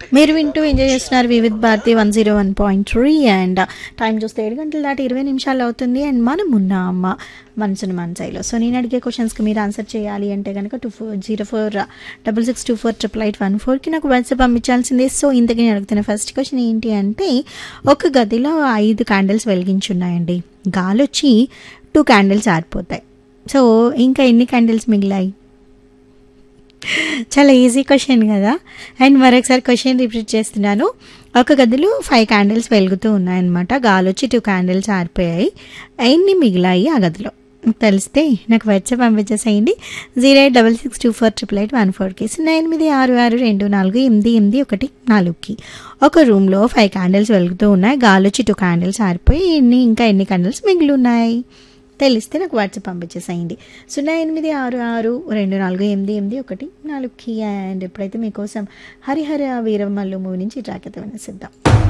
మీరు వింటూ ఎంజాయ్ చేస్తున్నారు Vividh Bharati one zero one point three and time చూస్తే ఏడు గంటల దాటి ఇరవై నిమిషాలు అవుతుంది అండ్ మనం ఉన్నాం మనసును మనసైలో సో నేను అడిగే క్వశ్చన్స్కి మీరు ఆన్సర్ చేయాలి అంటే కనుక two four zero four double six two four triple eight one ఫోర్కి నాకు వాట్సాప్ పంపించాల్సిందే సో ఇంతకీ నేను అడుగుతున్న ఫస్ట్ క్వశ్చన్ ఏంటి అంటే ఒక గదిలో ఐదు క్యాండిల్స్ వెలిగించున్నాయండి గాలి వచ్చి టూ క్యాండిల్స్ ఆరిపోతాయి సో ఇంకా ఎన్ని క్యాండిల్స్ మిగిలాయి చాలా ఈజీ క్వశ్చన్ కదా అండ్ మరొకసారి క్వశ్చన్ రిపీట్ చేస్తున్నాను ఒక గదిలో ఫైవ్ క్యాండిల్స్ వెలుగుతూ ఉన్నాయన్నమాట గాలి వచ్చి టూ క్యాండిల్స్ ఆరిపోయాయి ఎన్ని మిగిలాయి ఆ గదిలో తెలిస్తే నాకు వాట్సాప్ పంపించేసేయండి zero eight double six two four triple eight one ఫోర్కి సున్నా ఎనిమిది ఆరు ఆరు రెండు నాలుగు ఎనిమిది ఎనిమిది ఒకటి నాలుగుకి ఒక రూమ్లో ఫైవ్ క్యాండిల్స్ వెలుగుతూ ఉన్నాయి గాలి వచ్చి టూ క్యాండిల్స్ ఆరిపోయి ఎన్ని ఇంకా ఎన్ని క్యాండిల్స్ మిగిలి ఉన్నాయి తెలిస్తే నాకు వాట్సాప్ పంపించేసేయండి సున్నా ఎనిమిది ఆరు ఆరు రెండు నాలుగు ఎనిమిది ఎనిమిది ఒకటి నాలుగుకి అండ్ ఎప్పుడైతే మీకోసం హరిహర వీరమల్లు మూవీ నుంచి ట్రాక్ అయితే వినేసిద్దాం